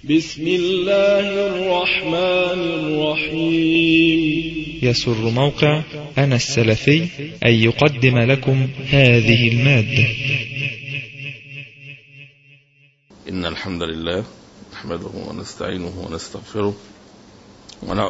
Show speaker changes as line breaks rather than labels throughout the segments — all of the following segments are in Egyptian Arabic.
بسم الله الرحمن الرحيم
يسر موقع أنا السلفي أن يقدم لكم هذه المادة
إن الحمد لله نحمده ونستعينه ونستغفره ونع-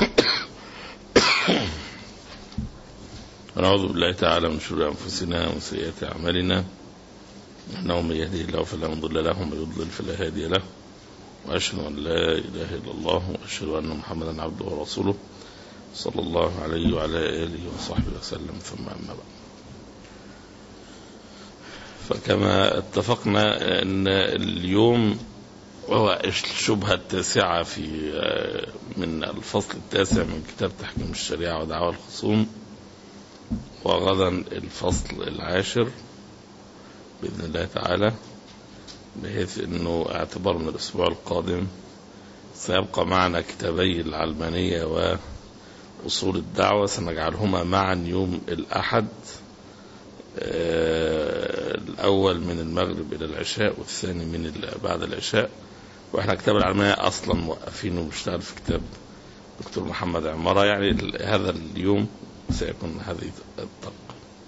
ونعوذ بالله تعالى من شرور أنفسنا ومن سيئات أعمالنا إنه من يهده الله فلا مضل له ومن يضلل فلا هادي له وأشهد أن لا إله إلا الله وأشهد أن محمدا عبده ورسوله صلى الله عليه وعلى آله وصحبه وسلم ثم أما بعد فكما اتفقنا أن اليوم وهو الشبهة التاسعة في من الفصل التاسع من كتاب تحكيم الشريعة ودعوى الخصوم وغدا الفصل العاشر بإذن الله تعالى بحيث أنه اعتبار من الأسبوع القادم سيبقى معنا كتابي العلمانية وأصول الدعوة سنجعلهما معا يوم الأحد آه، الأول من المغرب إلى العشاء والثاني من ال- بعد العشاء وإحنا كتاب العلمانية أصلا موقفينه وبنشتغل في كتاب دكتور محمد عمارة يعني ال- هذا اليوم سيكون هذه الطريقة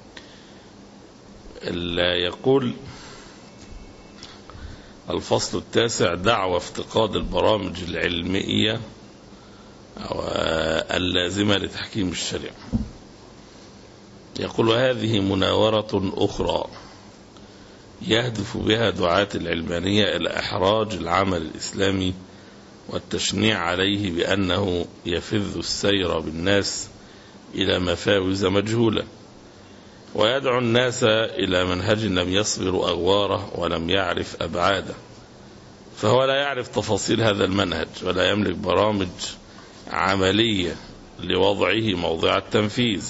ال- يقول الفصل التاسع دعوة افتقاد البرامج العلمية أو آه، اللازمة لتحكيم الشريعة يقول هذه مناورة أخرى يهدف بها دعاة العلمانية إلى إحراج العمل الإسلامي والتشنيع عليه بأنه يفذ السير بالناس إلى مفاوز مجهولة ويدعو الناس إلى منهج لم يصبر أغواره ولم يعرف أبعاده فهو لا يعرف تفاصيل هذا المنهج ولا يملك برامج عملية لوضعه موضع التنفيذ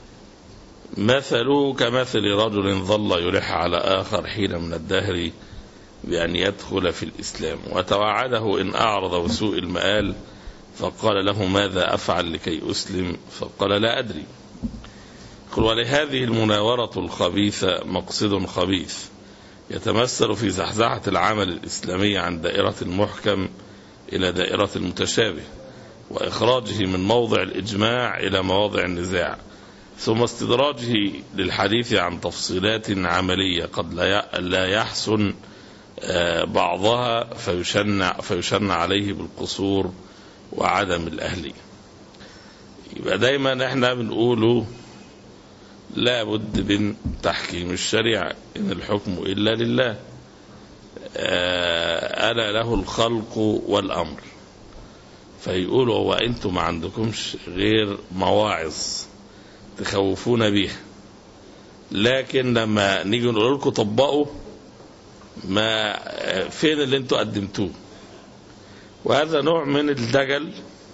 مثله كمثل رجل ظل يلح على آخر حين من الدهر بأن يدخل في الإسلام وتوعده إن أعرض وسوء المآل فقال له ماذا أفعل لكي أسلم فقال لا أدري قل ولهذه المناورة الخبيثة مقصد خبيث يتمثل في زحزحة العمل الإسلامي عن دائرة المحكم إلى دائرة المتشابه وإخراجه من موضع الإجماع إلى مواضع النزاع ثم استدراجه للحديث عن تفصيلات عملية قد لا ي- لا يحسن آه، بعضها فيشنع, فيشنع عليه بالقصور وعدم الأهلية يبقى دايما احنا بنقوله لابد من تحكيم الشريعة إن الحكم إلا لله آه، ألا له الخلق والأمر فيقولوا هو أنتم ما عندكمش غير مواعظ تخوفون بيها لكن لما نيجي نقول لكم طبقوا ما فين اللي انتوا قدمتوه وهذا نوع من الدجل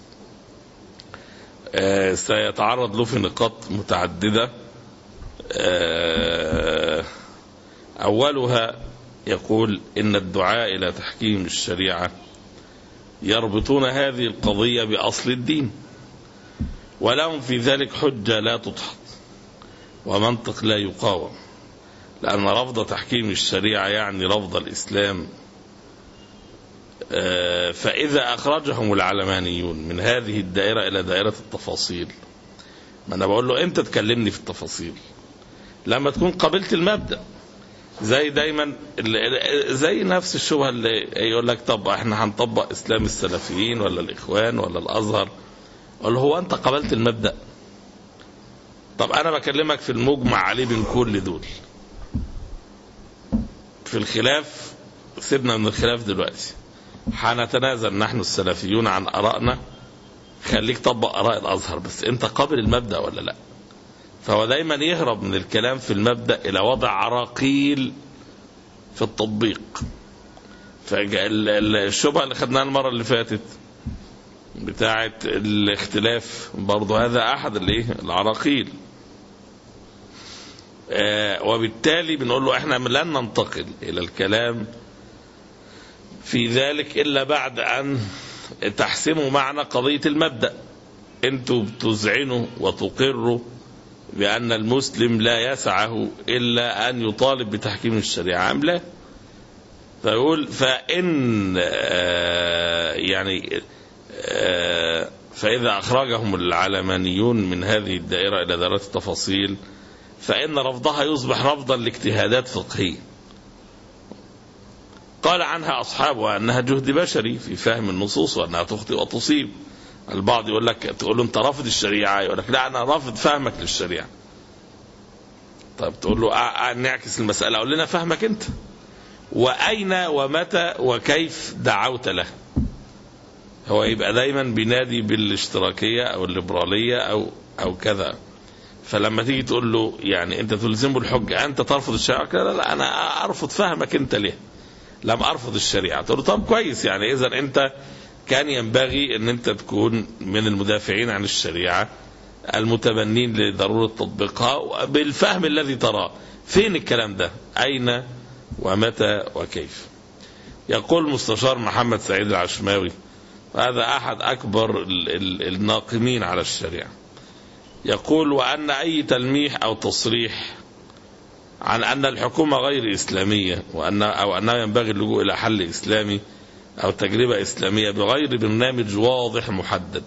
آه، سيتعرض له في نقاط متعددة آه، أولها يقول إن الدعاء إلى تحكيم الشريعة يربطون هذه القضية بأصل الدين ولهم في ذلك حجة لا تدحض ومنطق لا يقاوم لأن رفض تحكيم الشريعة يعني رفض الإسلام آه، فإذا أخرجهم العلمانيون من هذه الدائرة إلى دائرة التفاصيل ما أنا بقول له أنت تكلمني في التفاصيل لما تكون قبلت المبدأ زي دايما ال- زي نفس الشبهة اللي يقول لك طب احنا هنطبق إسلام السلفيين ولا الإخوان ولا الأزهر قال له هو أنت قبلت المبدأ طب أنا بكلمك في المجمع عليه بين كل دول في الخلاف سيبنا من الخلاف دلوقتي هنتنازل نحن السلفيون عن آرائنا خليك طبق آراء الأزهر بس أنت قابل المبدأ ولا لا فهو دايما يهرب من الكلام في المبدأ إلى وضع عراقيل في التطبيق فالشبهة اللي خدناها المرة اللي فاتت بتاعة الاختلاف برضو هذا أحد الايه العراقيل آه وبالتالي بنقول له احنا لن ننتقل إلى الكلام في ذلك إلا بعد أن تحسموا معنا قضية المبدأ انتوا بتذعنوا وتقروا بأن المسلم لا يسعه إلا أن يطالب بتحكيم الشريعة أم لا فيقول فإن آه يعني آه، فإذا أخرجهم العلمانيون من هذه الدائرة إلى دائرة التفاصيل فإن رفضها يصبح رفضا لاجتهادات فقهية قال عنها أصحابها أنها جهد بشري في فهم النصوص وأنها تخطئ وتصيب البعض يقول لك تقول له أنت رافض الشريعة يقول لك لا أنا رافض فهمك للشريعة طيب تقول له آه، آه، نعكس المسألة قول لنا فهمك أنت وأين ومتى وكيف دعوت له هو يبقى دايما بينادي بالاشتراكية أو الليبرالية أو أو كذا فلما تيجي تقول له يعني أنت تلزمه الحجة أنت ترفض الشريعة لا لا أنا أرفض فهمك أنت ليه لم أرفض الشريعة تقول له طب كويس يعني إذا أنت كان ينبغي أن أنت تكون من المدافعين عن الشريعة المتبنين لضرورة تطبيقها بالفهم الذي تراه فين الكلام ده أين ومتى وكيف يقول مستشار محمد سعيد العشماوي هذا أحد أكبر ال- ال- الناقمين على الشريعة يقول وأن أي تلميح أو تصريح عن أن الحكومة غير إسلامية وأن أو أنه ينبغي اللجوء إلى حل إسلامي أو تجربة إسلامية بغير برنامج واضح محدد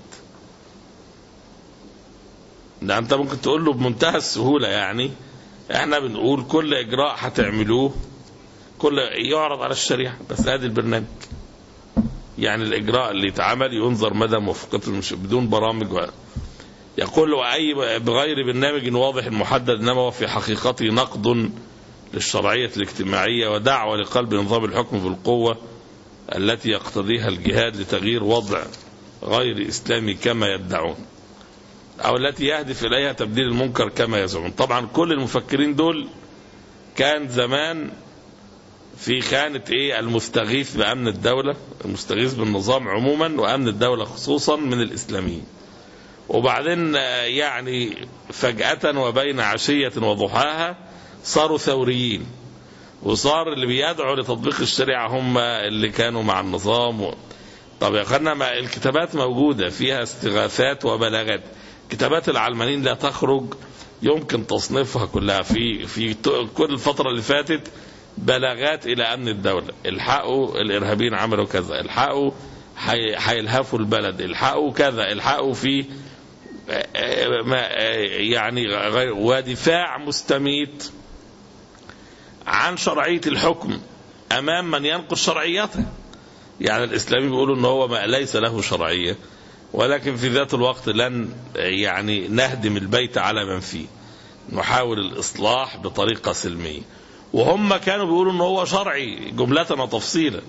ده أنت ممكن تقول له بمنتهى السهولة يعني احنا بنقول كل إجراء هتعملوه كل يعرض على الشريعة بس هذا البرنامج يعني الإجراء اللي اتعمل ينظر مدى موافقته مش بدون برامج و... يقول وأي بغير برنامج واضح محدد إنما هو في حقيقته نقد للشرعية الاجتماعية ودعوة لقلب نظام الحكم بالقوة التي يقتضيها الجهاد لتغيير وضع غير إسلامي كما يدعون أو التي يهدف إليها تبديل المنكر كما يزعمون طبعا كل المفكرين دول كان زمان في خانة ايه المستغيث بأمن الدولة المستغيث بالنظام عموما وأمن الدولة خصوصا من الإسلاميين وبعدين آه، يعني فجأة وبين عشية وضحاها صاروا ثوريين وصار اللي بيدعوا لتطبيق الشريعة هم اللي كانوا مع النظام و... طب يا اخوانا ما الكتابات موجودة فيها استغاثات وبلاغات كتابات العلمانيين لا تخرج يمكن تصنيفها كلها في في ت- كل الفترة اللي فاتت بلاغات إلى أمن الدولة الحقوا الإرهابيين عملوا كذا الحقوا حي- هيلهفوا البلد الحقوا كذا الحقوا في آه، آه، ما آه، يعني غير ودفاع مستميت عن شرعية الحكم أمام من ينقض شرعيته يعني الإسلامي بيقولوا أنه هو ما ليس له شرعية ولكن في ذات الوقت لن يعني نهدم البيت على من فيه نحاول الإصلاح بطريقة سلمية وهم كانوا بيقولوا أنه هو شرعي جملة وتفصيلا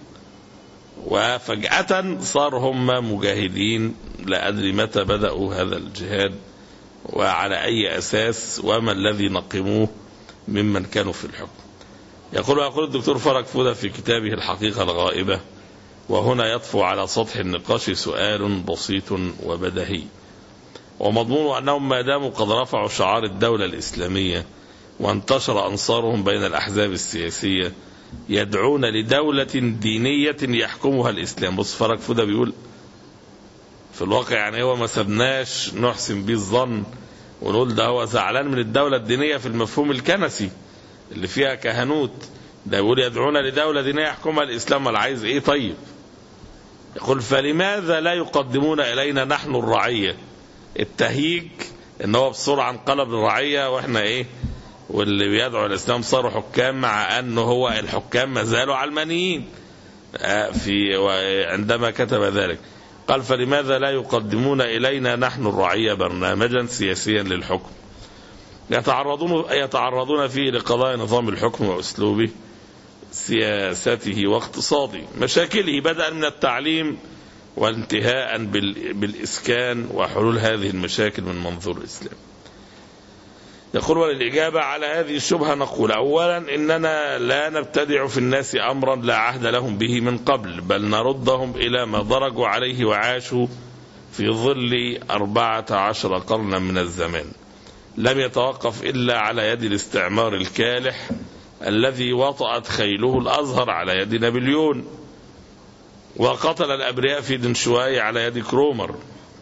وفجأة صار هم مجاهدين لا أدري متى بدأوا هذا الجهاد وعلى أي أساس وما الذي نقموه ممن كانوا في الحكم يقول يقول الدكتور فرج فودة في كتابه الحقيقة الغائبة وهنا يطفو على سطح النقاش سؤال بسيط وبدهي ومضمون أنهم ما داموا قد رفعوا شعار الدولة الإسلامية وانتشر أنصارهم بين الأحزاب السياسية يدعون لدولة دينية يحكمها الإسلام بص فرج فودة بيقول في الواقع يعني هو ما سبناش نحسن به الظن ونقول ده هو زعلان من الدولة الدينية في المفهوم الكنسي اللي فيها كهنوت ده يقول يدعون لدولة دينية يحكمها الإسلام ولا عايز إيه طيب يقول فلماذا لا يقدمون إلينا نحن الرعية التهييج إن هو بسرعة انقلب الرعية وإحنا إيه واللي بيدعو الإسلام صاروا حكام مع أنه هو الحكام ما زالوا علمانيين آه، في عندما كتب ذلك قال فلماذا لا يقدمون إلينا نحن الرعية برنامجا سياسيا للحكم يتعرضون يتعرضون فيه لقضايا نظام الحكم وأسلوبه سياسته واقتصاده مشاكله بدءا من التعليم وانتهاء بال- بالإسكان وحلول هذه المشاكل من منظور الإسلام يقول وللإجابة على هذه الشبهة نقول أولا إننا لا نبتدع في الناس أمرا لا عهد لهم به من قبل بل نردهم إلى ما درجوا عليه وعاشوا في ظل أربعة عشر قرنا من الزمان لم يتوقف إلا على يد الاستعمار الكالح الذي وطأت خيله الأزهر على يد نابليون وقتل الأبرياء في دنشواي على يد كرومر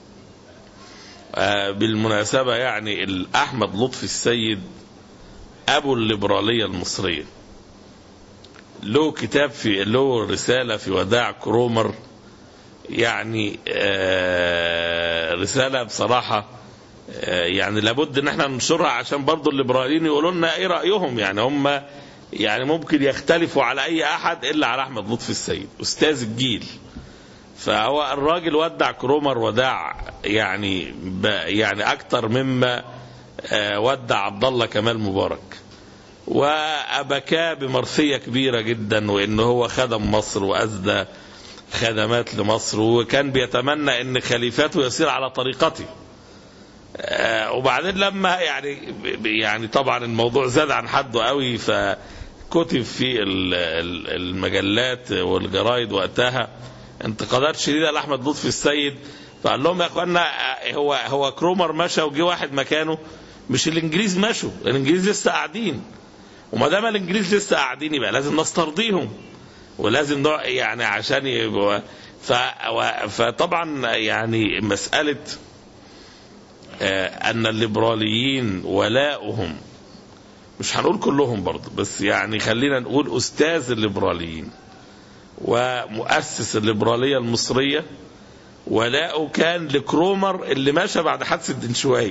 آه، بالمناسبة يعني الأحمد لطفي السيد أبو الليبرالية المصرية له كتاب في له رسالة في وداع كرومر يعني آه، رسالة بصراحة آه، يعني لابد ان احنا ننشرها عشان برضو الليبراليين يقولوا لنا ايه رأيهم يعني هم يعني ممكن يختلفوا على اي احد الا على احمد لطفي السيد استاذ الجيل فهو الراجل ودع كرومر وداع يعني ب يعني اكتر مما آه، ودع عبد الله كمال مبارك وابكاه بمرثيه كبيره جدا وان هو خدم مصر واسدى خدمات لمصر وكان بيتمنى ان خليفته يسير على طريقته آه، وبعدين لما يعني يعني طبعا الموضوع زاد عن حده قوي فكتب في ال- ال- المجلات والجرايد وقتها انتقادات شديده لاحمد لطفي السيد فقال لهم يا اخوانا آه، هو هو كرومر مشى وجي واحد مكانه مش الانجليز مشوا الانجليز لسه قاعدين وما دام الانجليز لسه قاعدين يبقى لازم نسترضيهم ولازم نوع يعني عشان يبقوا ف و- فطبعا يعني مساله آه، ان الليبراليين ولاؤهم مش هنقول كلهم برضه بس يعني خلينا نقول استاذ الليبراليين ومؤسس الليبراليه المصريه ولاؤه كان لكرومر اللي مشى بعد حادثه دنشواي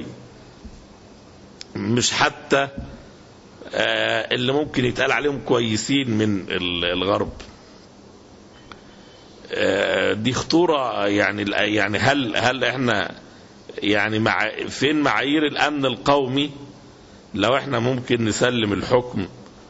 مش حتى آه، اللي ممكن يتقال عليهم كويسين من ال- الغرب آه، دي خطوره يعني يعني هل هل احنا يعني مع فين معايير الامن القومي لو احنا ممكن نسلم الحكم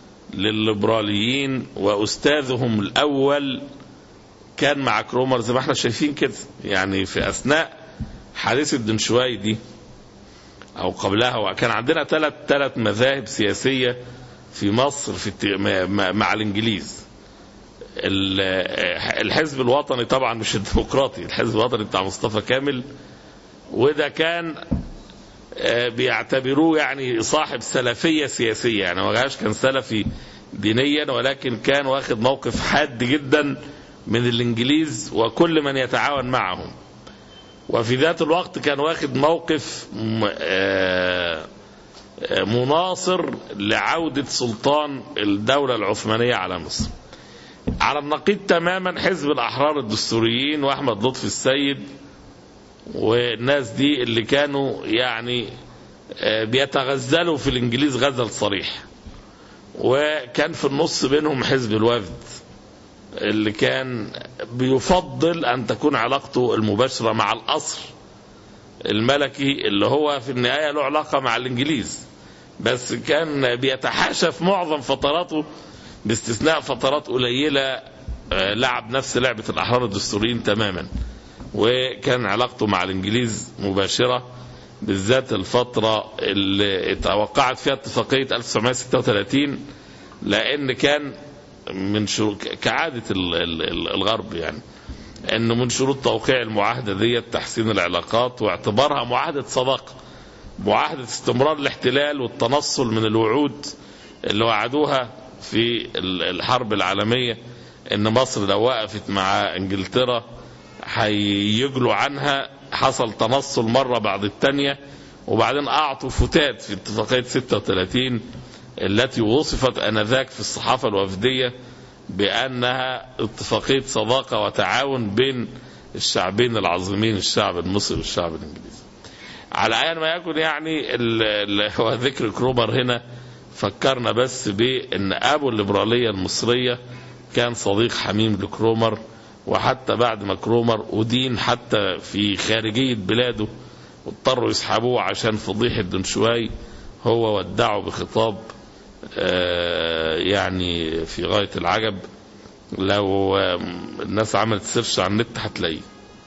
للليبراليين واستاذهم الاول كان مع كرومر زي ما احنا شايفين كده يعني في اثناء حادثه دنشواي دي او قبلها وكان عندنا ثلاث ثلاث مذاهب سياسيه في مصر في الت- م- م- مع الانجليز ال- الحزب الوطني طبعا مش الديمقراطي الحزب الوطني بتاع مصطفى كامل وده كان آه، بيعتبروه يعني صاحب سلفيه سياسيه يعني ما جاش كان سلفي دينيا ولكن كان واخد موقف حاد جدا من الانجليز وكل من يتعاون معهم وفي ذات الوقت كان واخد موقف م- آه، آه، مناصر لعودة سلطان الدولة العثمانية على مصر على النقيض تماما حزب الأحرار الدستوريين وأحمد لطفي السيد والناس دي اللي كانوا يعني آه، بيتغزلوا في الإنجليز غزل صريح وكان في النص بينهم حزب الوفد اللي كان بيفضل أن تكون علاقته المباشرة مع القصر الملكي اللي هو في النهاية له علاقة مع الإنجليز بس كان بيتحاشى في معظم فتراته باستثناء فترات قليلة آه، لعب نفس لعبة الأحرار الدستوريين تماما وكان علاقته مع الإنجليز مباشرة بالذات الفترة اللي توقعت فيها اتفاقية 1936 لأن كان من شروط كعادة ال- ال- ال- الغرب يعني انه من شروط توقيع المعاهده دي تحسين العلاقات واعتبارها معاهده صداقه معاهده استمرار الاحتلال والتنصل من الوعود اللي وعدوها في ال- الحرب العالميه ان مصر لو وقفت مع انجلترا هيجلوا عنها حصل تنصل مره بعد الثانيه وبعدين اعطوا فتات في اتفاقيه 36 التي وصفت انذاك في الصحافه الوفديه بانها اتفاقيه صداقه وتعاون بين الشعبين العظيمين الشعب المصري والشعب الانجليزي. على ايا ما يكن يعني ال- ال- هو ذكر كرومر هنا فكرنا بس بان ابو الليبراليه المصريه كان صديق حميم لكرومر وحتى بعد ما كرومر أدين حتى في خارجية بلاده واضطروا يسحبوه عشان فضيحة دنشواي هو ودعه بخطاب آه، يعني في غاية العجب لو آه، الناس عملت سيرش على النت هتلاقيه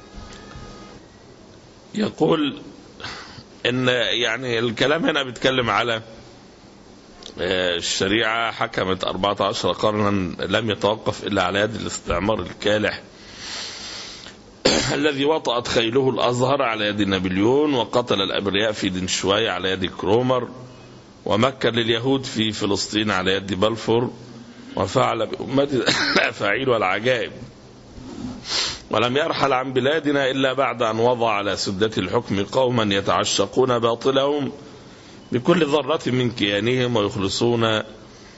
يقول ان يعني الكلام هنا بيتكلم على آه، الشريعة حكمت 14 قرنا لم يتوقف إلا على يد الاستعمار الكالح الذي وطأت خيله الأزهر على يد نابليون وقتل الأبرياء في دنشواي على يد كرومر ومكن لليهود في فلسطين على يد بلفور وفعل بأمته الأفاعيل والعجائب ولم يرحل عن بلادنا إلا بعد أن وضع على سدة الحكم قوما يتعشقون باطلهم بكل ذرة من كيانهم ويخلصون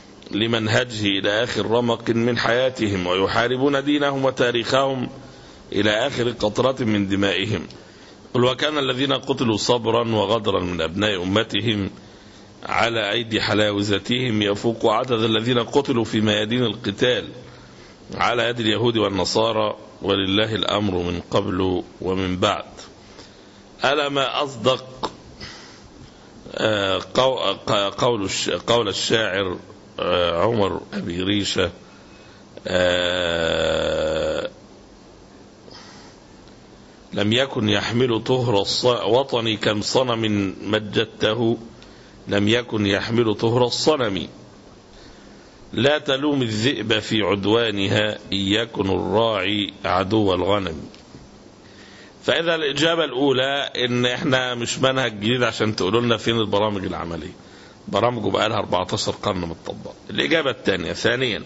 لمنهجه إلى آخر رمق من حياتهم ويحاربون دينهم وتاريخهم إلى آخر قطرة من دمائهم قل وكان الذين قتلوا صبرا وغدرا من أبناء أمتهم على أيدي حلاوزتهم يفوق عدد الذين قتلوا في ميادين القتال على يد اليهود والنصارى ولله الأمر من قبل ومن بعد ألا ما أصدق آه، قو- قول الش- قول الشاعر آه، عمر أبي ريشة آه، لم يكن يحمل طهر الص- وطني كم صنم مجدته لم يكن يحمل طهر الصنم لا تلوم الذئب في عدوانها إن يكن الراعي عدو الغنم فإذا الإجابة الأولى إن إحنا مش منهج جديد عشان تقولوا لنا فين البرامج العملية برامجه بقى لها 14 قرن متطبقة الإجابة الثانية ثانيا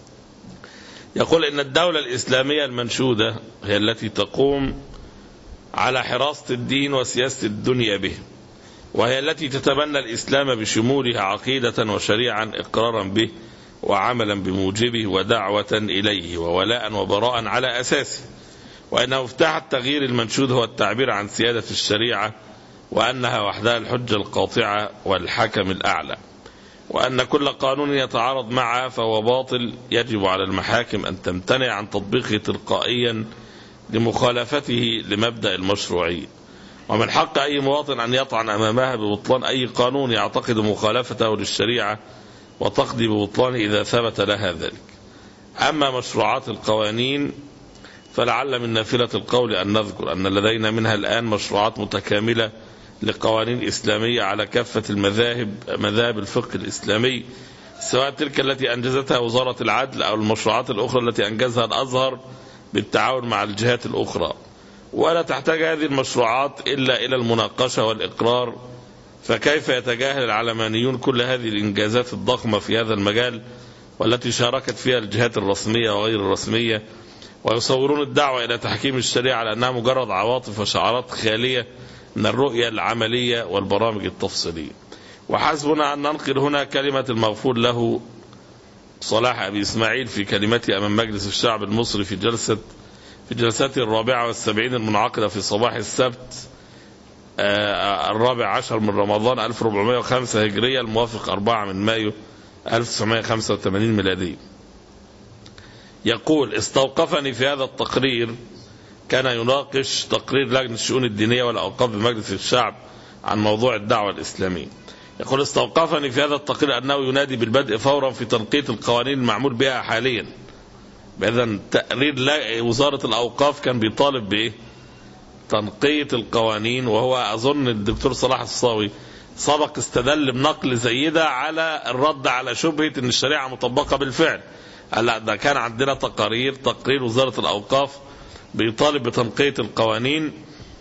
يقول إن الدولة الإسلامية المنشودة هي التي تقوم على حراسة الدين وسياسة الدنيا به وهي التي تتبنى الإسلام بشمولها عقيدة وشريعا إقرارا به وعملا بموجبه ودعوة إليه وولاء وبراء على أساسه وأن مفتاح التغيير المنشود هو التعبير عن سيادة الشريعة وأنها وحدها الحجة القاطعة والحكم الأعلى وأن كل قانون يتعارض معها فهو باطل يجب على المحاكم أن تمتنع عن تطبيقه تلقائيا لمخالفته لمبدأ المشروعية ومن حق أي مواطن أن يطعن أمامها ببطلان أي قانون يعتقد مخالفته للشريعة وتقضي ببطلانه إذا ثبت لها ذلك أما مشروعات القوانين فلعل من نافلة القول أن نذكر أن لدينا منها الآن مشروعات متكاملة لقوانين إسلامية على كافة المذاهب مذاهب الفقه الإسلامي سواء تلك التي أنجزتها وزارة العدل أو المشروعات الأخرى التي أنجزها الأزهر بالتعاون مع الجهات الأخرى ولا تحتاج هذه المشروعات إلا إلى المناقشة والإقرار فكيف يتجاهل العلمانيون كل هذه الإنجازات الضخمة في هذا المجال والتي شاركت فيها الجهات الرسمية وغير الرسمية ويصورون الدعوة إلى تحكيم الشريعة على أنها مجرد عواطف وشعارات خالية من الرؤية العملية والبرامج التفصيلية وحسبنا أن ننقل هنا كلمة المغفور له صلاح أبي إسماعيل في كلمته أمام مجلس الشعب المصري في جلسة في جلسته الرابعة والسبعين المنعقدة في صباح السبت آه، الرابع عشر من رمضان 1405 هجرية الموافق 4 من مايو 1985 ميلادية يقول استوقفني في هذا التقرير كان يناقش تقرير لجنة الشؤون الدينية والأوقاف بمجلس الشعب عن موضوع الدعوة الإسلامية يقول استوقفني في هذا التقرير أنه ينادي بالبدء فورا في تنقية القوانين المعمول بها حاليا إذا تقرير لا- وزارة الأوقاف كان بيطالب بإيه تنقية القوانين وهو أظن الدكتور صلاح الصاوي سبق استدل بنقل زي ده على الرد على شبهة أن الشريعة مطبقة بالفعل قال لا ده كان عندنا تقارير تقرير وزارة الأوقاف بيطالب بتنقية القوانين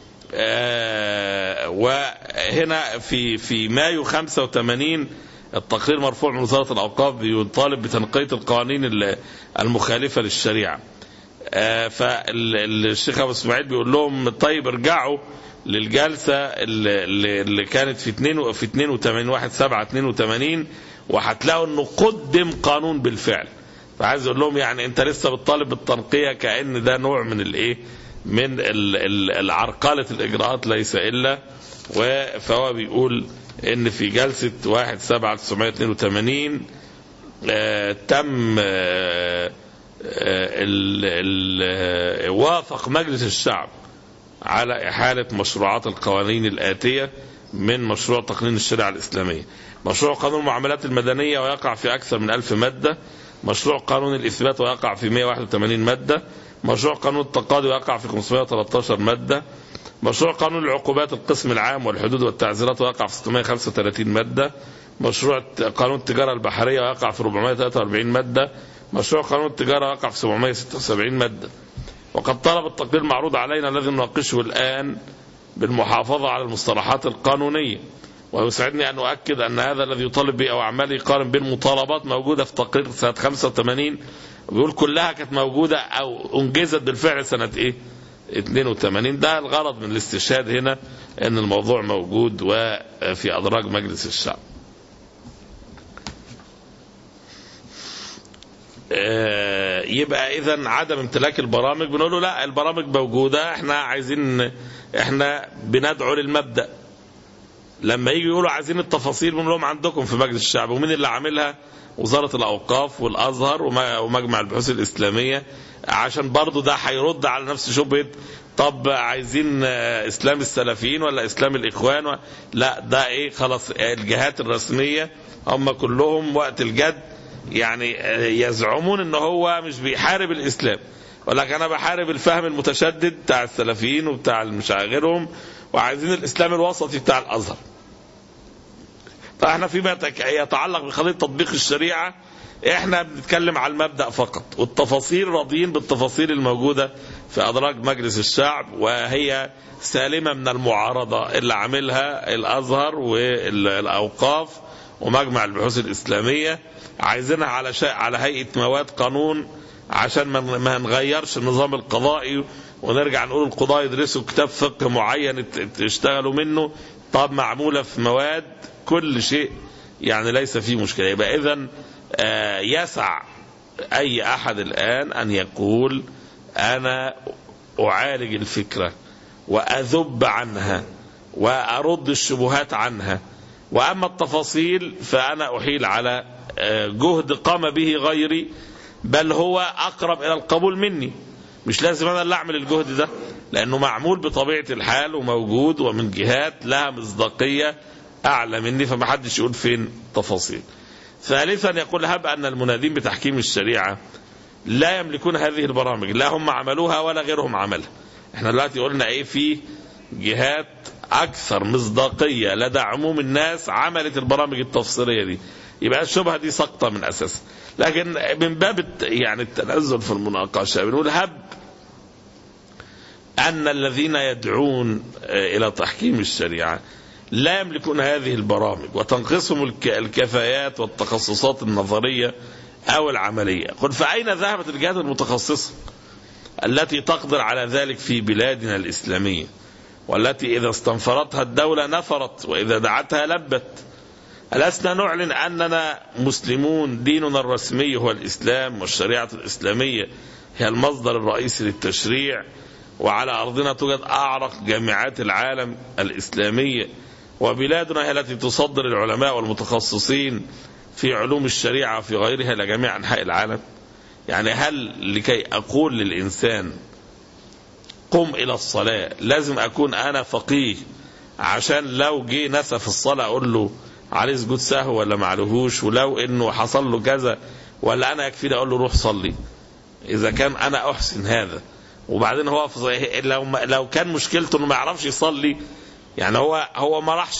آه، وهنا في في مايو 85 التقرير مرفوع من وزارة الأوقاف بيطالب بتنقية القوانين ال- المخالفة للشريعة آه، فالشيخ أبو إسماعيل بيقول لهم طيب ارجعوا للجلسة اللي, اللي- اللي كانت في 2 في 82 1 7 82 وهتلاقوا انه قدم قانون بالفعل فعايز اقول لهم يعني انت لسه بتطالب بالتنقيه كان ده نوع من الايه من ال- ال- العرقله الاجراءات ليس الا و- فهو بيقول ان في جلسه 1 7 1982 آه، تم آه، آه، ال- ال- آه، وافق مجلس الشعب على إحالة مشروعات القوانين الآتية من مشروع تقنين الشريعة الإسلامية مشروع قانون المعاملات المدنية ويقع في أكثر من ألف مادة مشروع قانون الإثبات ويقع في 181 مادة مشروع قانون التقاضي ويقع في 513 مادة مشروع قانون العقوبات القسم العام والحدود والتعزيرات ويقع في 635 مادة مشروع قانون التجارة البحرية ويقع في 443 مادة مشروع قانون التجارة ويقع في 776 مادة وقد طلب التقرير المعروض علينا الذي نناقشه الآن بالمحافظة على المصطلحات القانونية ويسعدني أن أؤكد أن هذا الذي يطالب به أو أعمال يقارن بين مطالبات موجودة في تقرير سنة 85 بيقول كلها كانت موجودة أو أنجزت بالفعل سنة إيه 82 ده الغرض من الاستشهاد هنا أن الموضوع موجود وفي أدراج مجلس الشعب آه، يبقى اذا عدم امتلاك البرامج بنقول له لا البرامج موجوده احنا عايزين احنا بندعو للمبدا لما يجي يقولوا عايزين التفاصيل بنقول لهم عندكم في مجلس الشعب ومين اللي عاملها وزاره الاوقاف والازهر ومجمع البحوث الاسلاميه عشان برضو ده هيرد على نفس شبهه طب عايزين اسلام السلفيين ولا اسلام الاخوان و... لا ده ايه خلاص الجهات الرسميه هم كلهم وقت الجد يعني يزعمون ان هو مش بيحارب الاسلام ولكن انا بحارب الفهم المتشدد بتاع السلفيين وبتاع مش غيرهم وعايزين الاسلام الوسطي بتاع الازهر فاحنا فيما يتعلق بقضيه تطبيق الشريعه احنا بنتكلم على المبدا فقط والتفاصيل راضيين بالتفاصيل الموجوده في ادراج مجلس الشعب وهي سالمه من المعارضه اللي عاملها الازهر والاوقاف ومجمع البحوث الاسلاميه عايزينها على شيء على هيئه مواد قانون عشان ما نغيرش النظام القضائي ونرجع نقول القضاة يدرسوا كتاب فقه معين يشتغلوا منه طب معمولة في مواد كل شيء يعني ليس فيه مشكلة يبقى إذا يسع أي أحد الآن أن يقول أنا أعالج الفكرة وأذب عنها وأرد الشبهات عنها وأما التفاصيل فأنا أحيل على جهد قام به غيري بل هو أقرب إلى القبول مني مش لازم أنا اللي أعمل الجهد ده لأنه معمول بطبيعة الحال وموجود ومن جهات لها مصداقية أعلى مني فمحدش يقول فين تفاصيل ثالثا يقول هب أن المنادين بتحكيم الشريعة لا يملكون هذه البرامج لا هم عملوها ولا غيرهم عملها احنا دلوقتي قلنا ايه في جهات اكثر مصداقيه لدى عموم الناس عملت البرامج التفصيليه دي يبقى الشبهه دي سقطه من اساسها لكن من باب يعني التنزل في المناقشه بنقول هب ان الذين يدعون الى تحكيم الشريعه لا يملكون هذه البرامج وتنقصهم الكفايات والتخصصات النظريه او العمليه قل فاين ذهبت الجهات المتخصصه التي تقدر على ذلك في بلادنا الاسلاميه والتي اذا استنفرتها الدوله نفرت واذا دعتها لبت ألسنا نعلن أننا مسلمون ديننا الرسمي هو الإسلام والشريعة الإسلامية هي المصدر الرئيسي للتشريع وعلى أرضنا توجد أعرق جامعات العالم الإسلامية وبلادنا هي التي تصدر العلماء والمتخصصين في علوم الشريعة في غيرها إلى جميع أنحاء العالم يعني هل لكي أقول للإنسان قم إلى الصلاة لازم أكون أنا فقيه عشان لو جه نسى في الصلاة أقول له عليه سجود سهو ولا ما عليهوش ولو انه حصل له كذا ولا انا يكفيني اقول له روح صلي اذا كان انا احسن هذا وبعدين هو لو لو كان مشكلته انه ما يعرفش يصلي يعني هو هو ما راحش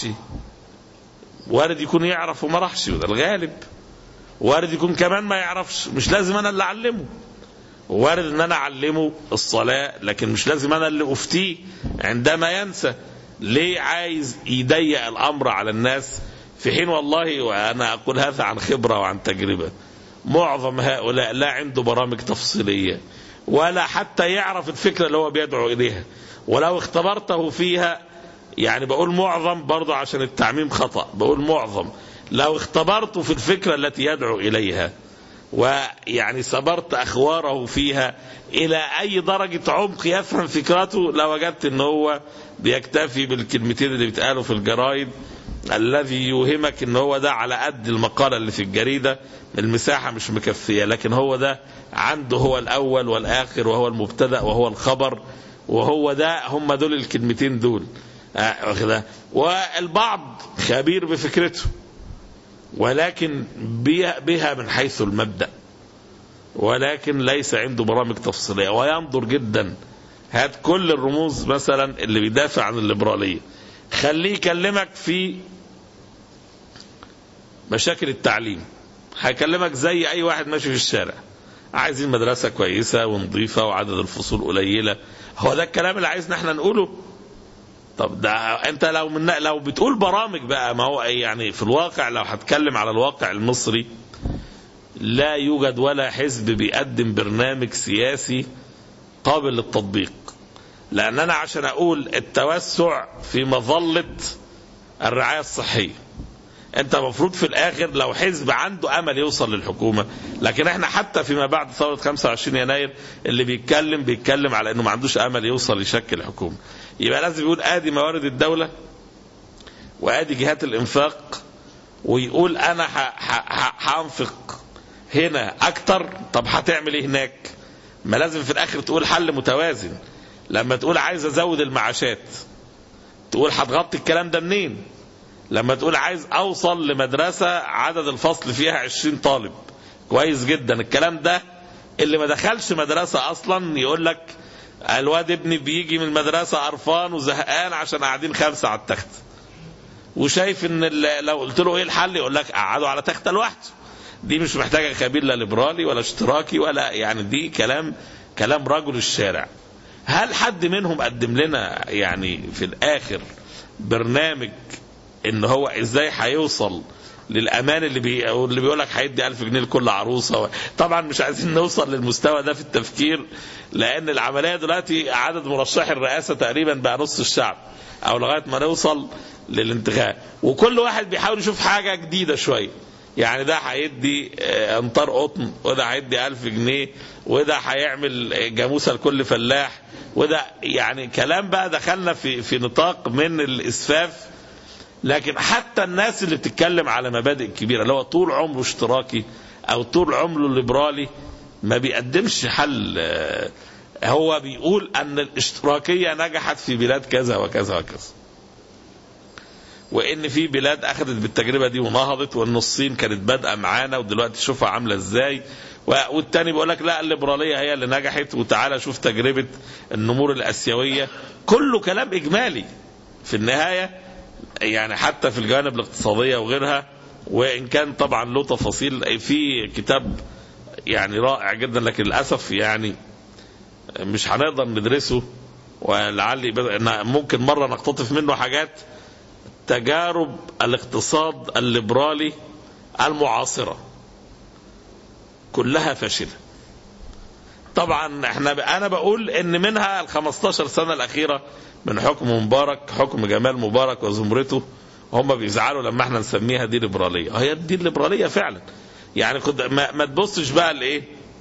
وارد يكون يعرف وما راحش وده الغالب وارد يكون كمان ما يعرفش مش لازم انا اللي اعلمه وارد ان انا اعلمه الصلاه لكن مش لازم انا اللي افتيه عندما ينسى ليه عايز يضيق الامر على الناس في حين والله وانا اقول هذا عن خبره وعن تجربه معظم هؤلاء لا عنده برامج تفصيليه ولا حتى يعرف الفكره اللي هو بيدعو اليها ولو اختبرته فيها يعني بقول معظم برضه عشان التعميم خطا بقول معظم لو اختبرته في الفكره التي يدعو اليها ويعني صبرت اخواره فيها الى اي درجه عمق يفهم فكرته لوجدت ان هو بيكتفي بالكلمتين اللي بيتقالوا في الجرايد الذي يوهمك ان هو ده على قد المقالة اللي في الجريدة المساحة مش مكفية لكن هو ده عنده هو الاول والاخر وهو المبتدأ وهو الخبر وهو ده هم دول الكلمتين دول آه والبعض خبير بفكرته ولكن بها من حيث المبدأ ولكن ليس عنده برامج تفصيلية وينظر جدا هات كل الرموز مثلا اللي بيدافع عن الليبرالية خليه يكلمك في مشاكل التعليم هيكلمك زي اي واحد ماشي في الشارع عايزين مدرسة كويسة ونظيفة وعدد الفصول قليلة هو ده الكلام اللي عايزنا احنا نقوله طب ده انت لو من لو بتقول برامج بقى ما هو يعني في الواقع لو هتكلم على الواقع المصري لا يوجد ولا حزب بيقدم برنامج سياسي قابل للتطبيق لان انا عشان اقول التوسع في مظله الرعايه الصحيه انت المفروض في الاخر لو حزب عنده امل يوصل للحكومه لكن احنا حتى فيما بعد ثوره 25 يناير اللي بيتكلم بيتكلم على انه ما عندوش امل يوصل يشكل حكومه يبقى لازم يقول ادي موارد الدوله وادي جهات الانفاق ويقول انا ح- ح- ح- هنفق هنا اكتر طب هتعمل ايه هناك ما لازم في الاخر تقول حل متوازن لما تقول عايز ازود المعاشات تقول هتغطي الكلام ده منين لما تقول عايز اوصل لمدرسة عدد الفصل فيها 20 طالب كويس جدا الكلام ده اللي ما دخلش مدرسة اصلا يقول لك الواد ابني بيجي من المدرسة قرفان وزهقان عشان قاعدين خمسة على التخت وشايف ان ال- لو قلت له ايه الحل يقول لك قعدوا على تخته لوحده دي مش محتاجه خبير لا ليبرالي ولا اشتراكي ولا يعني دي كلام كلام رجل الشارع هل حد منهم قدم لنا يعني في الاخر برنامج ان هو ازاي هيوصل للامان اللي بي أو اللي بيقول لك هيدي 1000 جنيه لكل عروسه و... طبعا مش عايزين نوصل للمستوى ده في التفكير لان العمليه دلوقتي عدد مرشحي الرئاسه تقريبا بقى نص الشعب او لغايه ما نوصل للانتخاب وكل واحد بيحاول يشوف حاجه جديده شويه يعني ده هيدي آه، امطار قطن وده هيدي ألف جنيه وده هيعمل جاموسه لكل فلاح وده يعني كلام بقى دخلنا في في نطاق من الاسفاف لكن حتى الناس اللي بتتكلم على مبادئ كبيره اللي هو طول عمره اشتراكي او طول عمره ليبرالي ما بيقدمش حل آه، هو بيقول ان الاشتراكيه نجحت في بلاد كذا وكذا وكذا وان في بلاد اخذت بالتجربه دي ونهضت وان الصين كانت بادئه معانا ودلوقتي شوفها عامله ازاي و- والتاني بيقول لك لا الليبراليه هي اللي نجحت وتعالى شوف تجربه النمور الاسيويه كله كلام اجمالي في النهايه يعني حتى في الجوانب الاقتصاديه وغيرها وان كان طبعا له تفاصيل في كتاب يعني رائع جدا لكن للاسف يعني مش هنقدر ندرسه ولعلي بد- ممكن مره نقتطف منه حاجات تجارب الاقتصاد الليبرالي المعاصره كلها فاشله طبعا احنا انا بقول ان منها ال 15 سنه الاخيره من حكم مبارك حكم جمال مبارك وزمرته هم بيزعلوا لما احنا نسميها دي ليبراليه هي دي الليبراليه فعلا يعني خد ما, ما تبصش بقى لايه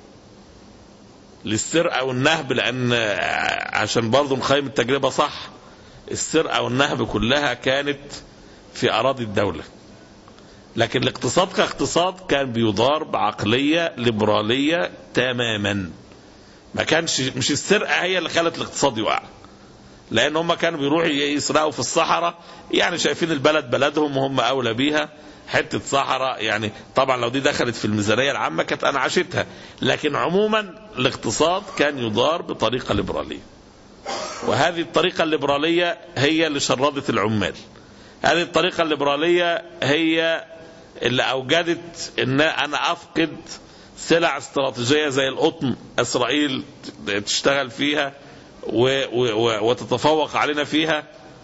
للسرقه والنهب لان عشان برضه نقيم التجربه صح السرقه والنهب كلها كانت في اراضي الدوله لكن الاقتصاد كاقتصاد كان بيدار بعقليه ليبراليه تماما ما كانش مش السرقه هي اللي خلت الاقتصاد يقع لان هم كانوا بيروحوا يسرقوا في الصحراء يعني شايفين البلد بلدهم وهم اولى بيها حته صحراء يعني طبعا لو دي دخلت في الميزانيه العامه كانت انعشتها لكن عموما الاقتصاد كان يدار بطريقه ليبراليه وهذه الطريقه الليبراليه هي اللي شردت العمال هذه الطريقه الليبراليه هي اللي اوجدت ان انا افقد سلع استراتيجيه زي القطن اسرائيل تشتغل فيها و و وتتفوق علينا فيها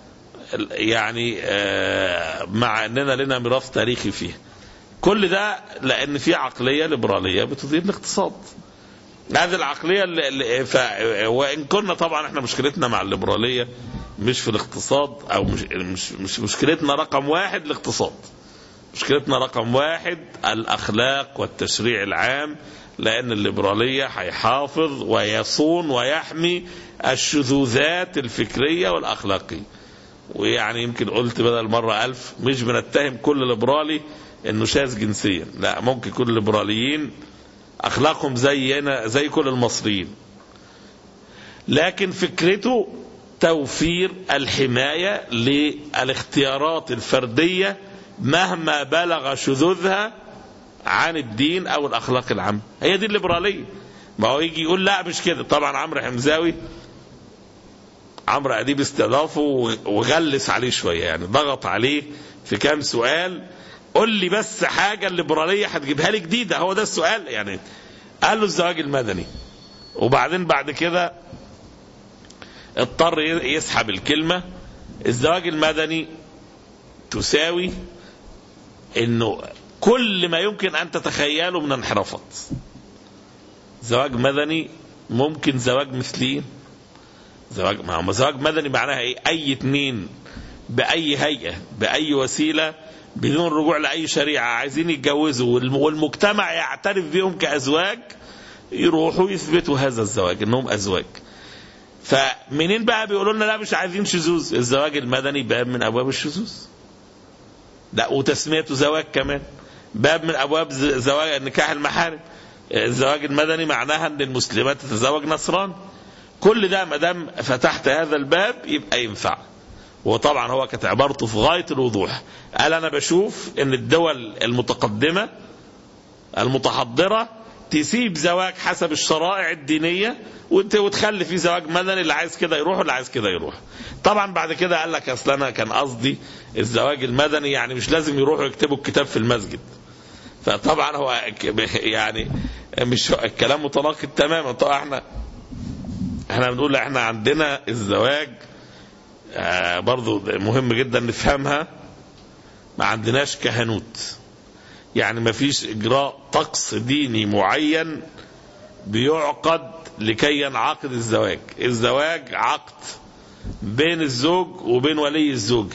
يعني آه، مع اننا لنا ميراث تاريخي فيها كل ده لان في عقليه ليبراليه بتدير الاقتصاد هذه العقليه اللي اللي ف... وان كنا طبعا احنا مشكلتنا مع الليبراليه مش في الاقتصاد او مش مش, مش مشكلتنا رقم واحد الاقتصاد مشكلتنا رقم واحد الاخلاق والتشريع العام لان الليبراليه هيحافظ ويصون ويحمي الشذوذات الفكريه والاخلاقيه ويعني يمكن قلت بدل مرة ألف مش بنتهم كل ليبرالي انه شاذ جنسيا لا ممكن كل الليبراليين اخلاقهم زينا زي كل المصريين لكن فكرته توفير الحماية للاختيارات الفردية مهما بلغ شذوذها عن الدين او الاخلاق العامة هي دي الليبرالية ما هو يجي يقول لا مش كده طبعا عمرو حمزاوي عمرو اديب استضافه وغلس عليه شويه يعني ضغط عليه في كام سؤال قول لي بس حاجه الليبراليه هتجيبها لي جديده هو ده السؤال يعني قال له الزواج المدني وبعدين بعد كده اضطر يسحب الكلمه الزواج المدني تساوي انه كل ما يمكن ان تتخيله من انحرافات زواج مدني ممكن زواج مثليين زواج ما هو زواج مدني معناها ايه؟ اي اتنين باي هيئه باي وسيله بدون رجوع لأي شريعة عايزين يتجوزوا والم- والمجتمع يعترف بهم كأزواج يروحوا يثبتوا هذا الزواج انهم ازواج فمنين بقى بيقولوا لنا لا مش عايزين شذوذ الزواج المدني باب من ابواب الشذوذ لا وتسميته زواج كمان باب من ابواب ز- زواج نكاح المحارم الزواج المدني معناها ان المسلمات تتزوج نصران كل ده ما دام فتحت هذا الباب يبقى ينفع وطبعا هو كانت عبارته في غايه الوضوح قال انا بشوف ان الدول المتقدمه المتحضره تسيب زواج حسب الشرائع الدينيه وانت وتخلي في زواج مدني اللي عايز كده يروح واللي عايز كده يروح. طبعا بعد كده قال لك اصل انا كان قصدي الزواج المدني يعني مش لازم يروحوا يكتبوا الكتاب في المسجد. فطبعا هو ك- يعني مش الكلام متناقض تماما طبعا احنا احنا بنقول احنا عندنا الزواج آه برضو مهم جدا نفهمها ما عندناش كهنوت يعني ما فيش اجراء طقس ديني معين بيعقد لكي ينعقد الزواج الزواج عقد بين الزوج وبين ولي الزوج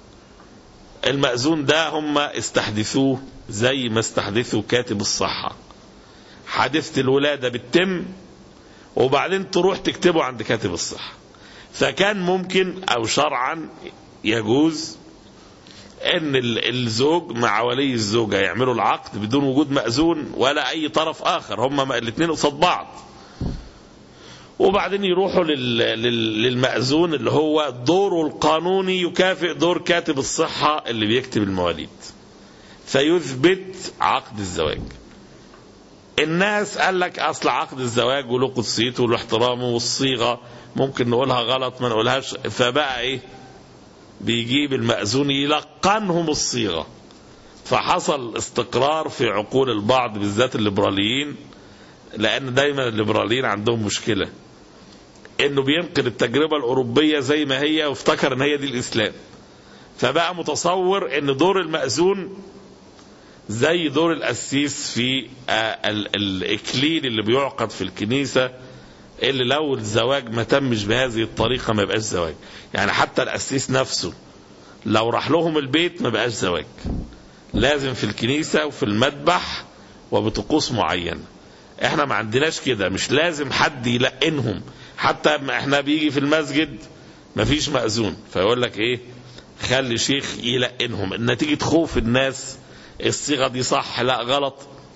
المأذون ده هم استحدثوه زي ما استحدثوا كاتب الصحة حادثة الولادة بتتم وبعدين تروح تكتبه عند كاتب الصحة فكان ممكن أو شرعا يجوز ان ال- الزوج مع ولي الزوجة يعملوا العقد بدون وجود مأذون ولا اي طرف اخر هم الاثنين قصاد بعض وبعدين يروحوا لل- لل- للمأذون اللي هو دوره القانوني يكافئ دور كاتب الصحة اللي بيكتب المواليد فيثبت عقد الزواج الناس قال لك اصل عقد الزواج وله قدسيته وله احترامه والصيغه ممكن نقولها غلط ما نقولهاش فبقى ايه بيجيب المأذون يلقنهم الصيغة فحصل استقرار في عقول البعض بالذات الليبراليين لأن دايما الليبراليين عندهم مشكلة إنه بينقل التجربة الأوروبية زي ما هي وافتكر إن هي دي الإسلام فبقى متصور إن دور المأذون زي دور القسيس في آه، ال- الإكليل اللي بيعقد في الكنيسة اللي لو الزواج ما تمش بهذه الطريقة ما يبقاش زواج يعني حتى القسيس نفسه لو راح لهم البيت ما بقاش زواج لازم في الكنيسة وفي المذبح وبطقوس معينة احنا ما عندناش كده مش لازم حد يلقنهم حتى ما احنا بيجي في المسجد ما فيش مأذون فيقول لك ايه خلي شيخ يلقنهم نتيجة خوف الناس الصيغة دي صح لا غلط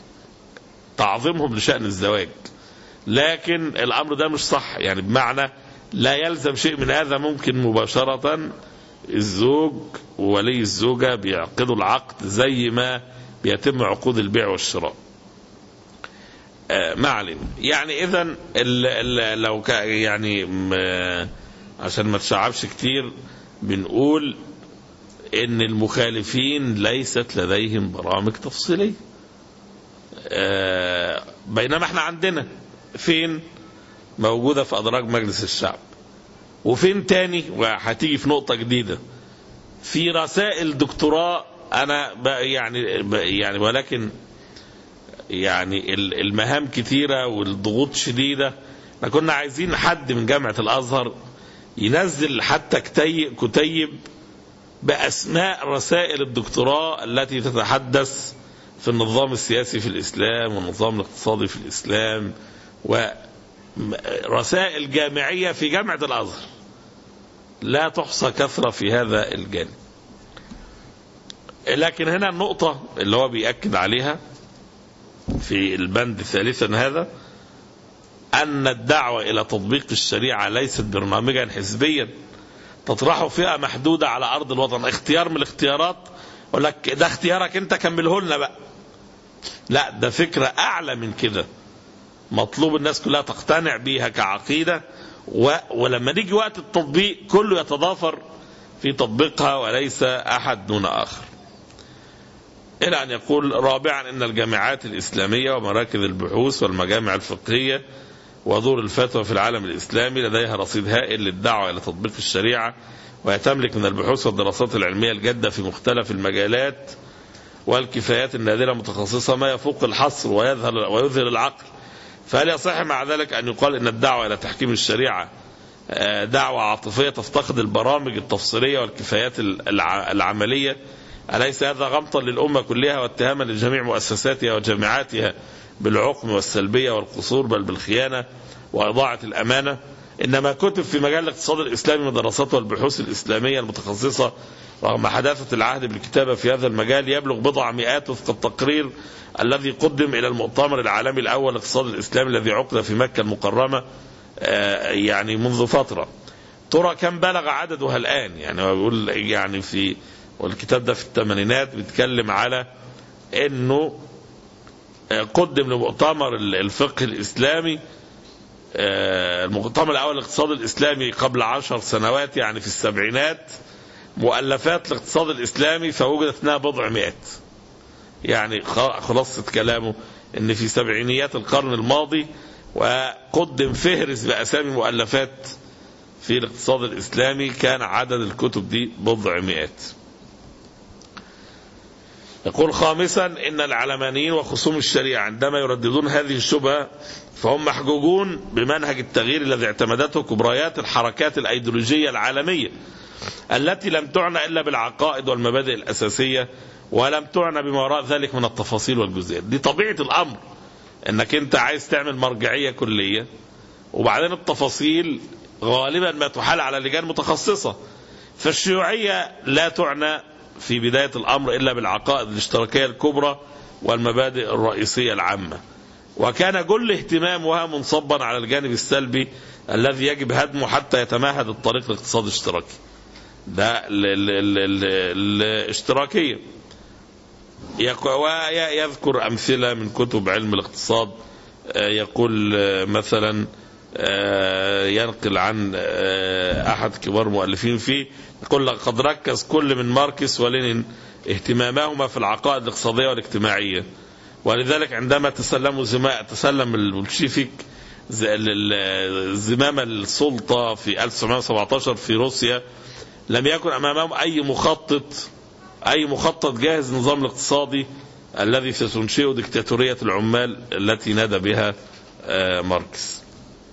تعظيمهم لشأن الزواج لكن الامر ده مش صح يعني بمعنى لا يلزم شيء من هذا ممكن مباشرة الزوج وولي الزوجة بيعقدوا العقد زي ما بيتم عقود البيع والشراء آه، ما علينا يعني اذا ال- ال- لو كا- يعني م- عشان ما تشعبش كتير بنقول ان المخالفين ليست لديهم برامج تفصيليه آه، بينما احنا عندنا فين موجودة في أدراج مجلس الشعب وفين تاني وهتيجي في نقطة جديدة في رسائل دكتوراه أنا ب- يعني ب- يعني ولكن يعني ال- المهام كتيرة والضغوط شديدة احنا كنا عايزين حد من جامعة الأزهر ينزل حتى كتيب, كتيب بأسماء رسائل الدكتوراه التي تتحدث في النظام السياسي في الإسلام والنظام الاقتصادي في الإسلام ورسائل جامعية في جامعة الأزهر لا تحصى كثرة في هذا الجانب لكن هنا النقطة اللي هو بيأكد عليها في البند ثالثا هذا أن الدعوة إلى تطبيق الشريعة ليست برنامجا حزبيا تطرحه فئة محدودة على أرض الوطن اختيار من الاختيارات يقول لك ده اختيارك أنت كمله لنا بقى لا ده فكرة أعلى من كده مطلوب الناس كلها تقتنع بيها كعقيدة و... ولما نيجي وقت التطبيق كله يتضافر في تطبيقها وليس أحد دون آخر إلى أن يقول رابعا أن الجامعات الإسلامية ومراكز البحوث والمجامع الفقهية ودور الفتوى في العالم الإسلامي لديها رصيد هائل للدعوة إلى تطبيق الشريعة وهي تملك من البحوث والدراسات العلمية الجادة في مختلف المجالات والكفايات النادرة المتخصصة ما يفوق الحصر ويظهر ويظهر العقل فهل يصح مع ذلك أن يقال أن الدعوة إلى تحكيم الشريعة آه، دعوة عاطفية تفتقد البرامج التفصيلية والكفايات الع- العملية أليس هذا غمطا للأمة كلها واتهاما لجميع مؤسساتها وجامعاتها بالعقم والسلبية والقصور بل بالخيانة وإضاعة الأمانة إنما كتب في مجال الاقتصاد الإسلامي والدراسات والبحوث الإسلامية المتخصصة رغم حداثة العهد بالكتابة في هذا المجال يبلغ بضع مئات وفق التقرير الذي قدم إلى المؤتمر العالمي الأول للاقتصاد الإسلامي الذي عقد في مكة المكرمة آه، يعني منذ فترة ترى كم بلغ عددها الآن يعني هو بيقول يعني في والكتاب ده في الثمانينات بيتكلم على انه آه، قدم لمؤتمر الفقه الاسلامي آه، المؤتمر الاول للاقتصاد الاسلامي قبل عشر سنوات يعني في السبعينات مؤلفات الاقتصاد الاسلامي فوجدت انها بضع مئات يعني خ- خلاصة كلامه ان في سبعينيات القرن الماضي وقدم فهرس باسامي مؤلفات في الاقتصاد الاسلامي كان عدد الكتب دي بضع مئات يقول خامسا ان العلمانيين وخصوم الشريعه عندما يرددون هذه الشبهه فهم محجوجون بمنهج التغيير الذي اعتمدته كبريات الحركات الايديولوجيه العالميه التي لم تعنى الا بالعقائد والمبادئ الاساسيه ولم تعنى بما وراء ذلك من التفاصيل والجزئيات دي طبيعه الامر انك انت عايز تعمل مرجعيه كليه وبعدين التفاصيل غالبا ما تحال على لجان متخصصه فالشيوعيه لا تعنى في بدايه الامر الا بالعقائد الاشتراكيه الكبرى والمبادئ الرئيسيه العامه وكان كل اهتمامها منصبا على الجانب السلبي الذي يجب هدمه حتى يتمهد الطريق للاقتصاد الاشتراكي ده ال- ال- ال- ال- الاشتراكيه يق- ويذكر امثله من كتب علم الاقتصاد آه، يقول آه، مثلا آه، ينقل عن آه، احد كبار مؤلفين فيه يقول لقد ركز كل من ماركس ولينين اهتمامهما في العقائد الاقتصاديه والاجتماعيه ولذلك عندما تسلموا زماء تسلم البولشيفيك ز- ال- ال- زمام السلطه في 1917 في روسيا لم يكن امامهم اي مخطط اي مخطط جاهز النظام الاقتصادي الذي ستنشئه دكتاتوريه العمال التي نادى بها آه، ماركس.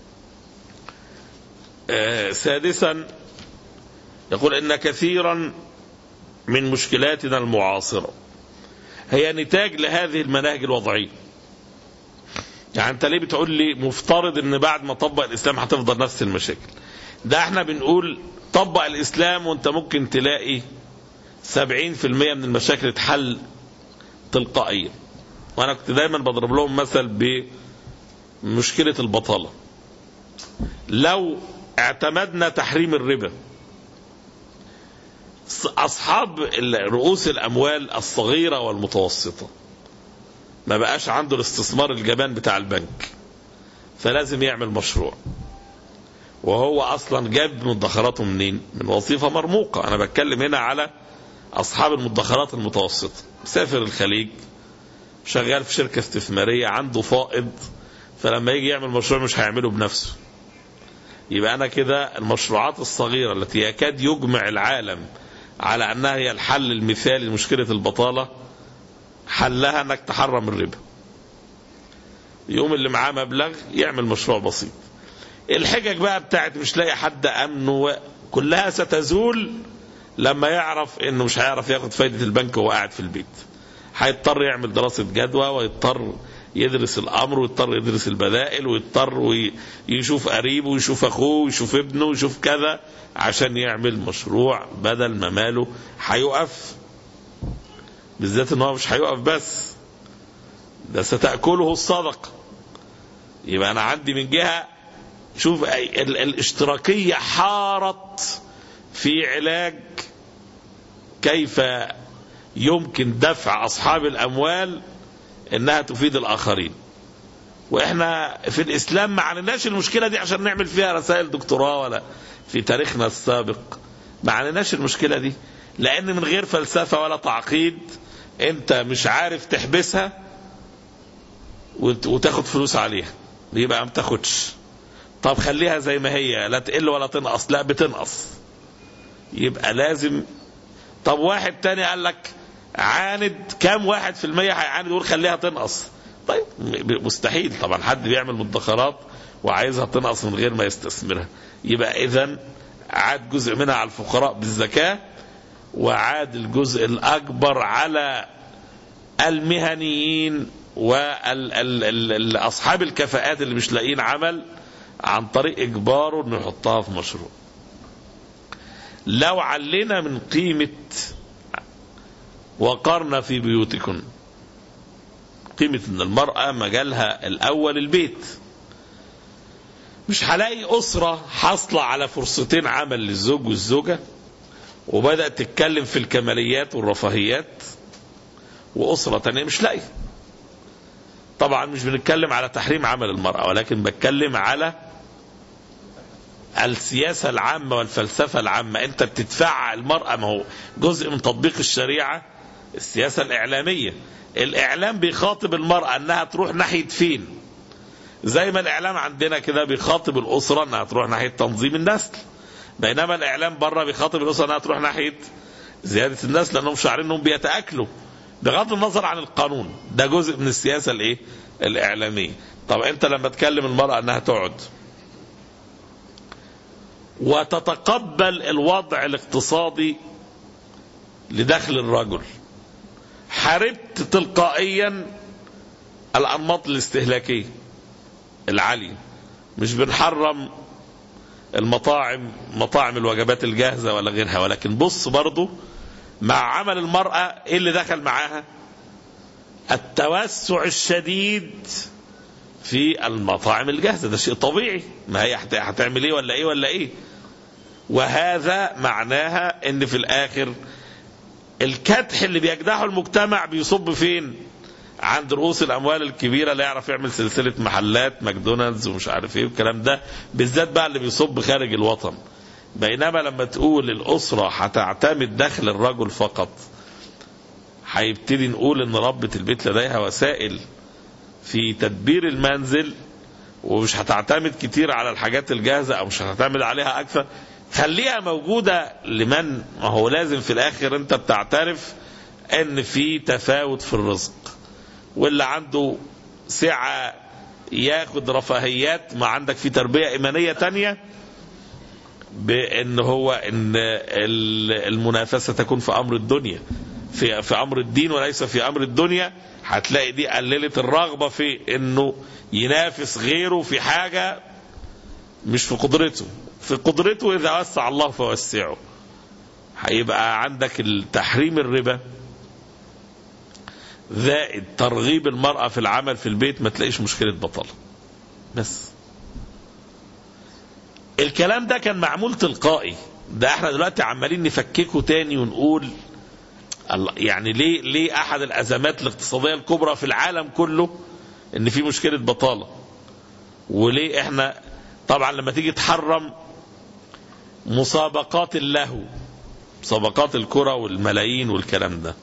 آه، سادسا يقول ان كثيرا من مشكلاتنا المعاصره هي نتاج لهذه المناهج الوضعيه. يعني انت ليه بتقول لي مفترض ان بعد ما طبق الاسلام هتفضل نفس المشاكل؟ ده احنا بنقول طبق الاسلام وانت ممكن تلاقي 70% من المشاكل اتحل تلقائيا. وانا كنت دايما بضرب لهم مثل بمشكله البطاله. لو اعتمدنا تحريم الربا اصحاب ال- رؤوس الاموال الصغيره والمتوسطه ما بقاش عنده الاستثمار الجبان بتاع البنك فلازم يعمل مشروع وهو اصلا جاب مدخراته منين من وظيفه مرموقه انا بتكلم هنا على اصحاب المدخرات المتوسطه مسافر الخليج شغال في شركه استثماريه عنده فائض فلما يجي يعمل مشروع مش هيعمله بنفسه يبقى انا كده المشروعات الصغيره التي يكاد يجمع العالم على انها هي الحل المثالي لمشكله البطاله حلها انك تحرم الربا يوم اللي معاه مبلغ يعمل مشروع بسيط الحجج بقى بتاعت مش لاقي حد امنه كلها ستزول لما يعرف انه مش هيعرف ياخد فايده البنك وهو قاعد في البيت هيضطر يعمل دراسه جدوى ويضطر يدرس الامر ويضطر يدرس البدائل ويضطر وي- يشوف قريبه ويشوف اخوه ويشوف ابنه ويشوف كذا عشان يعمل مشروع بدل ما ماله هيقف بالذات ان هو مش هيقف بس ده ستاكله الصدقه يبقى انا عندي من جهه شوف أي- ال- الاشتراكيه حارت في علاج كيف يمكن دفع اصحاب الاموال انها تفيد الاخرين واحنا في الاسلام ما عندناش المشكله دي عشان نعمل فيها رسائل دكتوراه ولا في تاريخنا السابق ما عندناش المشكله دي لان من غير فلسفه ولا تعقيد انت مش عارف تحبسها وت- وتاخد فلوس عليها يبقى ما تاخدش طب خليها زي ما هي لا تقل ولا تنقص لا بتنقص يبقى لازم طب واحد تاني قال لك عاند كام واحد في المية هيعاند يقول خليها تنقص طيب م- مستحيل طبعا حد بيعمل مدخرات وعايزها تنقص من غير ما يستثمرها يبقى اذا عاد جزء منها على الفقراء بالزكاة وعاد الجزء الأكبر على المهنيين وأصحاب الكفاءات اللي مش لاقيين عمل عن طريق إجباره إنه يحطها في مشروع لو علينا من قيمة وقرنا في بيوتكن قيمة ان المرأة مجالها الاول البيت مش هلاقي اسرة حاصلة على فرصتين عمل للزوج والزوجة وبدأت تتكلم في الكماليات والرفاهيات واسرة تانية مش لاقية طبعا مش بنتكلم على تحريم عمل المرأة ولكن بتكلم على السياسة العامة والفلسفة العامة انت بتدفع المرأة ما هو جزء من تطبيق الشريعة السياسة الإعلامية الإعلام بيخاطب المرأة أنها تروح ناحية فين زي ما الإعلام عندنا كده بيخاطب الأسرة أنها تروح ناحية تنظيم النسل بينما الإعلام بره بيخاطب الأسرة أنها تروح ناحية زيادة النسل لأنهم شعرين أنهم بيتأكلوا بغض النظر عن القانون ده جزء من السياسة الإيه الإعلامية طب أنت لما تكلم المرأة أنها تقعد وتتقبل الوضع الاقتصادي لدخل الرجل حاربت تلقائيا الأنماط الاستهلاكية العالية مش بنحرم المطاعم مطاعم الوجبات الجاهزة ولا غيرها ولكن بص برضو مع عمل المرأة ايه اللي دخل معاها التوسع الشديد في المطاعم الجاهزة ده شيء طبيعي ما هي هتعمل ايه ولا ايه ولا ايه وهذا معناها ان في الاخر الكدح اللي بيجدحه المجتمع بيصب فين عند رؤوس الاموال الكبيره اللي يعرف يعمل سلسله محلات ماكدونالدز ومش عارف ايه والكلام ده بالذات بقى اللي بيصب خارج الوطن بينما لما تقول الاسره هتعتمد دخل الرجل فقط هيبتدي نقول ان ربة البيت لديها وسائل في تدبير المنزل ومش هتعتمد كتير على الحاجات الجاهزه او مش هتعتمد عليها اكثر خليها موجودة لمن ما هو لازم في الآخر أنت بتعترف أن في تفاوت في الرزق واللي عنده سعة ياخد رفاهيات ما عندك في تربية إيمانية تانية بأن هو أن المنافسة تكون في أمر الدنيا في في أمر الدين وليس في أمر الدنيا هتلاقي دي قللت الرغبة في أنه ينافس غيره في حاجة مش في قدرته في قدرته إذا وسع الله فوسعه هيبقى عندك التحريم الربا زائد ترغيب المرأة في العمل في البيت ما تلاقيش مشكلة بطالة بس الكلام ده كان معمول تلقائي ده احنا دلوقتي عمالين نفككه تاني ونقول يعني ليه ليه احد الازمات الاقتصاديه الكبرى في العالم كله ان في مشكله بطاله وليه احنا طبعا لما تيجي تحرم مسابقات اللهو مسابقات الكرة والملايين والكلام ده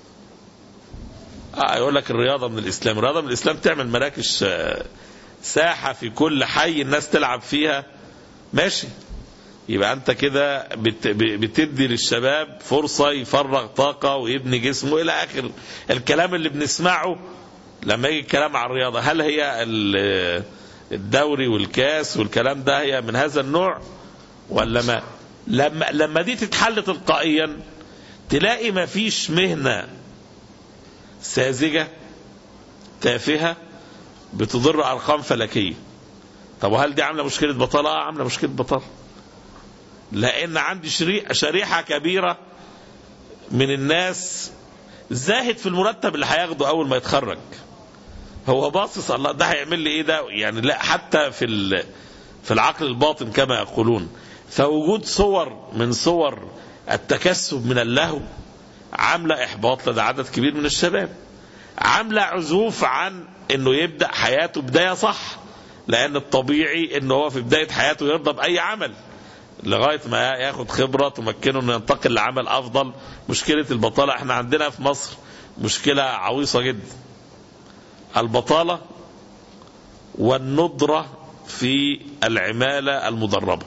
آه يقول لك الرياضة من الإسلام الرياضة من الإسلام تعمل مراكش ساحة في كل حي الناس تلعب فيها ماشي يبقى أنت كده بت بتدي للشباب فرصة يفرغ طاقة ويبني جسمه إلى آخر الكلام اللي بنسمعه لما يجي الكلام عن الرياضة هل هي الدوري والكاس والكلام ده هي من هذا النوع ولا ما لما لما دي تتحل تلقائيا تلاقي ما فيش مهنة ساذجة تافهة بتضر أرقام فلكية طب وهل دي عاملة مشكلة بطالة؟ آه عاملة مشكلة بطالة لأن عندي شريحة كبيرة من الناس زاهد في المرتب اللي هياخده أول ما يتخرج هو باصص الله ده هيعمل لي ايه ده يعني لا حتى في في العقل الباطن كما يقولون فوجود صور من صور التكسب من اللهو عامله احباط لدى عدد كبير من الشباب عامله عزوف عن انه يبدا حياته بدايه صح لان الطبيعي انه هو في بدايه حياته يرضى باي عمل لغايه ما ياخد خبره تمكنه انه ينتقل لعمل افضل مشكله البطاله احنا عندنا في مصر مشكله عويصه جدا البطاله والندره في العماله المدربه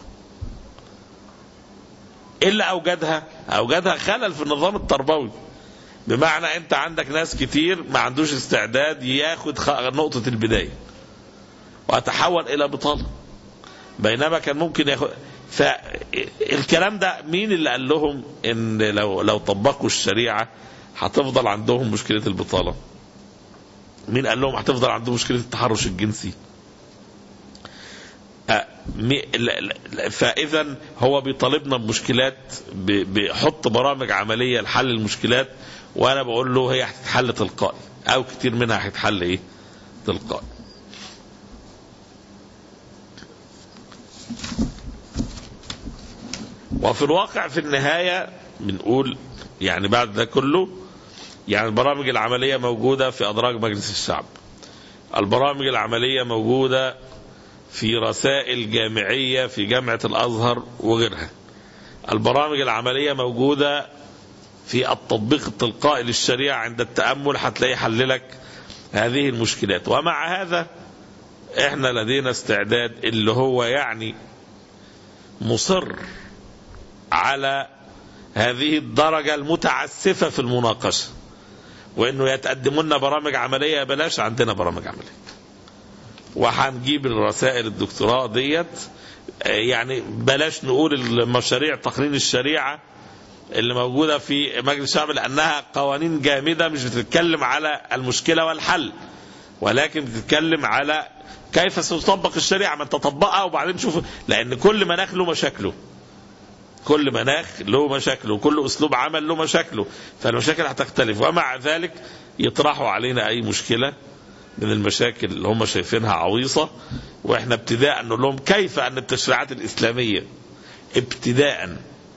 ايه اللي اوجدها اوجدها خلل في النظام التربوي بمعنى انت عندك ناس كتير ما عندوش استعداد ياخد نقطة البداية واتحول الى بطالة بينما كان ممكن ياخد فالكلام ده مين اللي قال لهم ان لو لو طبقوا الشريعه هتفضل عندهم مشكله البطاله مين قال لهم هتفضل عندهم مشكله التحرش الجنسي آه، مي- لا- لا- فاذا هو بيطالبنا بمشكلات ب- بيحط برامج عمليه لحل المشكلات وانا بقول له هي هتتحل تلقائي او كتير منها هيتحل ايه تلقائي وفي الواقع في النهايه بنقول يعني بعد ده كله يعني البرامج العمليه موجوده في ادراج مجلس الشعب البرامج العمليه موجوده في رسائل جامعية في جامعة الأزهر وغيرها البرامج العملية موجودة في التطبيق التلقائي للشريعة عند التأمل هتلاقي حللك هذه المشكلات ومع هذا احنا لدينا استعداد اللي هو يعني مصر على هذه الدرجة المتعسفة في المناقشة وانه يتقدموا لنا برامج عملية بلاش عندنا برامج عملية وهنجيب الرسائل الدكتوراه ديت آه، يعني بلاش نقول المشاريع تقنين الشريعة اللي موجودة في مجلس الشعب لأنها قوانين جامدة مش بتتكلم على المشكلة والحل ولكن بتتكلم على كيف ستطبق الشريعة من تطبقها وبعدين نشوف لأن كل مناخ له مشاكله كل مناخ له مشاكله كل أسلوب عمل له مشاكله فالمشاكل هتختلف ومع ذلك يطرحوا علينا أي مشكلة من المشاكل اللي هم شايفينها عويصة واحنا ابتداء نقول لهم كيف ان التشريعات الاسلامية ابتداء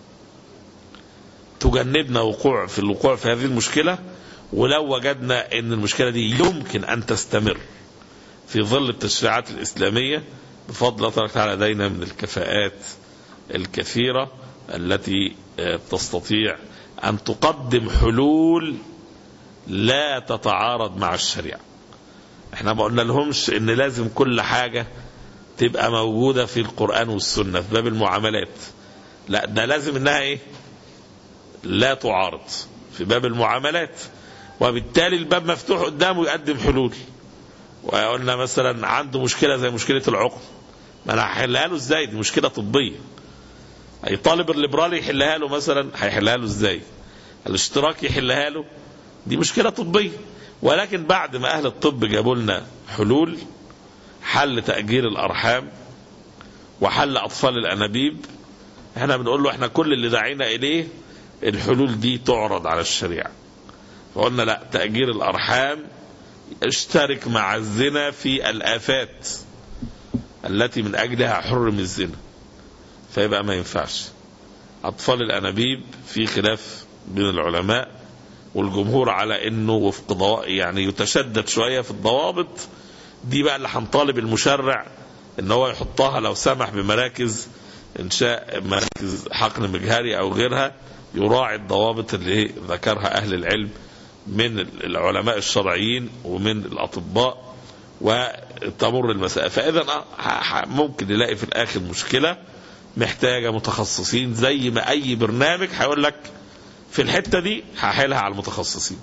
تجنبنا وقوع في الوقوع في هذه المشكلة ولو وجدنا ان المشكلة دي يمكن ان تستمر في ظل التشريعات الاسلامية بفضل الله تبارك وتعالى لدينا من الكفاءات الكثيرة التي آه، تستطيع ان تقدم حلول لا تتعارض مع الشريعه احنا ما قلنا لهمش ان لازم كل حاجة تبقى موجودة في القرآن والسنة في باب المعاملات لا ده لازم انها ايه لا تعارض في باب المعاملات وبالتالي الباب مفتوح قدامه يقدم حلول وقلنا مثلا عنده مشكلة زي مشكلة العقم ما انا هحلها له ازاي دي مشكلة طبية اي طالب الليبرالي يحلها له مثلا هيحلها له ازاي الاشتراكي يحلها له دي مشكلة طبية ولكن بعد ما أهل الطب جابوا لنا حلول حل تأجير الأرحام وحل أطفال الأنابيب احنا بنقول له احنا كل اللي دعينا إليه الحلول دي تعرض على الشريعة فقلنا لا تأجير الأرحام اشترك مع الزنا في الآفات التي من أجلها حرم الزنا فيبقى ما ينفعش أطفال الأنابيب في خلاف بين العلماء والجمهور على انه وفق ضوا... يعني يتشدد شويه في الضوابط دي بقى اللي هنطالب المشرع ان هو يحطها لو سمح بمراكز انشاء مراكز حقن مجهري او غيرها يراعي الضوابط اللي ذكرها اهل العلم من العلماء الشرعيين ومن الاطباء وتمر المسائل فاذا ح- ح- ممكن نلاقي في الاخر مشكله محتاجه متخصصين زي ما اي برنامج هيقول لك في الحته دي هحلها على المتخصصين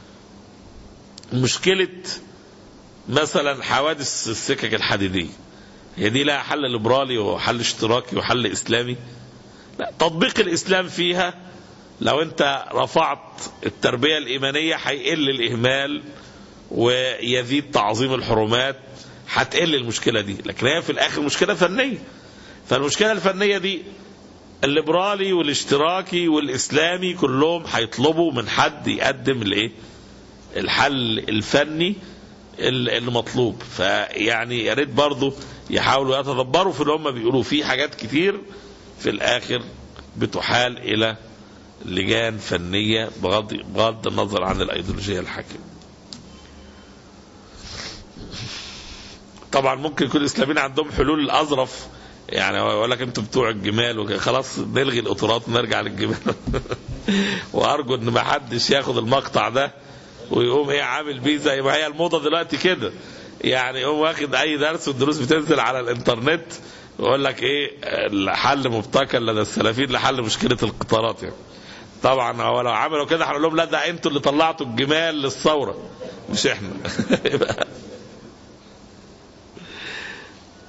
مشكله مثلا حوادث السكك الحديديه هي دي لها حل ليبرالي وحل اشتراكي وحل اسلامي لا تطبيق الاسلام فيها لو انت رفعت التربيه الايمانيه هيقل الاهمال ويزيد تعظيم الحرمات هتقل المشكله دي لكن هي في الاخر مشكله فنيه فالمشكله الفنيه دي الليبرالي والاشتراكي والاسلامي كلهم هيطلبوا من حد يقدم الايه الحل الفني ال- المطلوب فيعني يا ريت برضه يحاولوا يتدبروا في اللي هم بيقولوا في حاجات كتير في الاخر بتحال الى لجان فنيه بغض بغض النظر عن الايديولوجيه الحاكمه. طبعا ممكن يكون الاسلاميين عندهم حلول الاظرف يعني هو يقول لك انتوا بتوع الجمال وكده خلاص نلغي القطارات ونرجع للجمال وارجو ان ما حدش ياخد المقطع ده ويقوم ايه عامل بيه زي ما هي الموضه دلوقتي كده يعني يقوم واخد اي درس والدروس بتنزل على الانترنت ويقول لك ايه الحل مبتكر لدى السلفيين لحل مشكله القطارات يعني طبعا هو لو عملوا كده هنقول لهم لا ده انتوا اللي طلعتوا الجمال للثوره مش احنا يبقى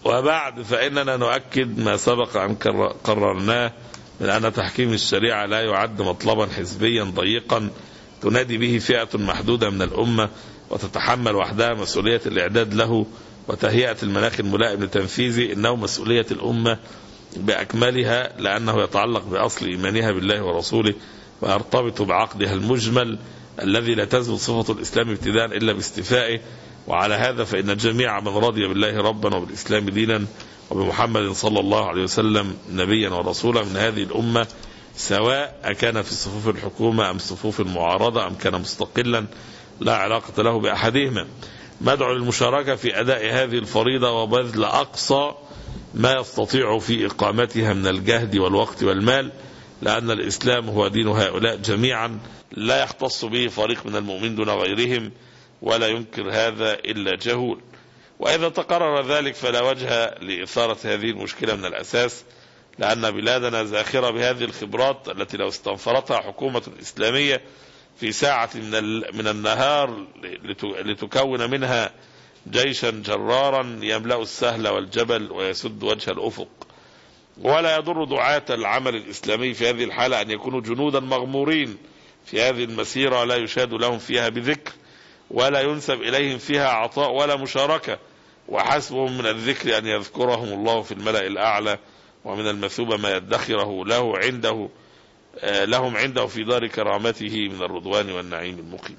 وبعد فإننا نؤكد ما سبق أن كر- قررناه من أن تحكيم الشريعة لا يعد مطلبا حزبيا ضيقا تنادي به فئة محدودة من الأمة وتتحمل وحدها مسؤولية الإعداد له وتهيئة المناخ الملائم لتنفيذه إنه مسؤولية الأمة بأكملها لأنه يتعلق بأصل إيمانها بالله ورسوله ويرتبط بعقدها المجمل الذي لا تزول صفة الإسلام ابتداء إلا باستفائه وعلى هذا فإن جميع من رضي بالله ربا وبالإسلام دينا وبمحمد صلى الله عليه وسلم نبيا ورسولا من هذه الأمة سواء أكان في صفوف الحكومة أم صفوف المعارضة أم كان مستقلا لا علاقة له بأحدهما مدعو للمشاركة في أداء هذه الفريضة وبذل أقصى ما يستطيع في إقامتها من الجهد والوقت والمال لأن الإسلام هو دين هؤلاء جميعا لا يختص به فريق من المؤمنين دون غيرهم ولا ينكر هذا إلا جهول وإذا تقرر ذلك فلا وجه لإثارة هذه المشكلة من الأساس لأن بلادنا زاخرة بهذه الخبرات التي لو استنفرتها حكومة إسلامية في ساعة من, ال- من النهار لت- لتكون منها جيشا جرارا يملأ السهل والجبل ويسد وجه الأفق ولا يضر دعاة العمل الإسلامي في هذه الحالة أن يكونوا جنودا مغمورين في هذه المسيرة لا يشاد لهم فيها بذكر ولا ينسب إليهم فيها عطاء ولا مشاركة وحسبهم من الذكر أن يذكرهم الله في الملأ الأعلى ومن المثوبة ما يدخره له عنده آه، لهم عنده في دار كرامته من الرضوان والنعيم المقيم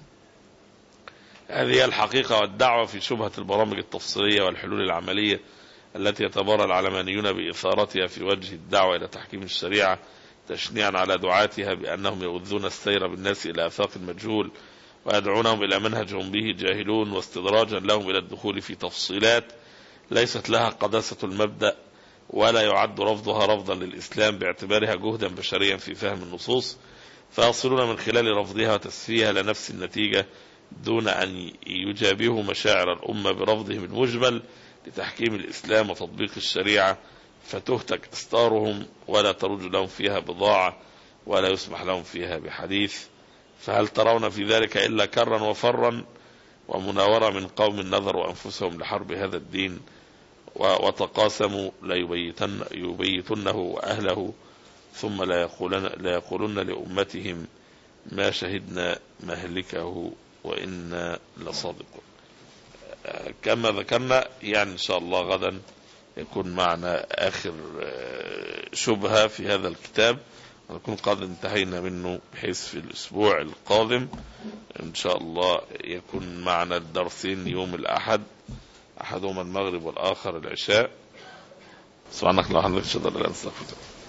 هذه هي الحقيقة والدعوة في شبهة البرامج التفصيلية والحلول العملية التي يتبارى العلمانيون بإثارتها في وجه الدعوة إلى تحكيم الشريعة تشنيعا على دعاتها بأنهم يغذون السير بالناس إلى آفاق المجهول ويدعونهم إلى منهج هم به جاهلون واستدراجا لهم إلى الدخول في تفصيلات ليست لها قداسة المبدأ ولا يعد رفضها رفضا للإسلام باعتبارها جهدا بشريا في فهم النصوص فيصلون من خلال رفضها وتسفيها لنفس النتيجة دون أن يجابهوا مشاعر الأمة برفضهم المجمل لتحكيم الإسلام وتطبيق الشريعة فتهتك أستارهم ولا ترج لهم فيها بضاعة ولا يسمح لهم فيها بحديث فهل ترون في ذلك إلا كرا وفرا ومناورة من قوم نظروا أنفسهم لحرب هذا الدين و- وتقاسموا ليبيتن يبيتنه وأهله ثم لا يقولن, لا يقولن لأمتهم ما شهدنا مهلكه وإنا لصادقون آه، كما ذكرنا يعني إن شاء الله غدا يكون معنا آخر آه، شبهة في هذا الكتاب ونكون قد انتهينا منه بحيث في الأسبوع القادم إن شاء الله يكون معنا الدرسين يوم الأحد أحدهما المغرب والآخر العشاء سبحانك اللهم وبحمدك أشهد أن لا إله إلا أنت أستغفرك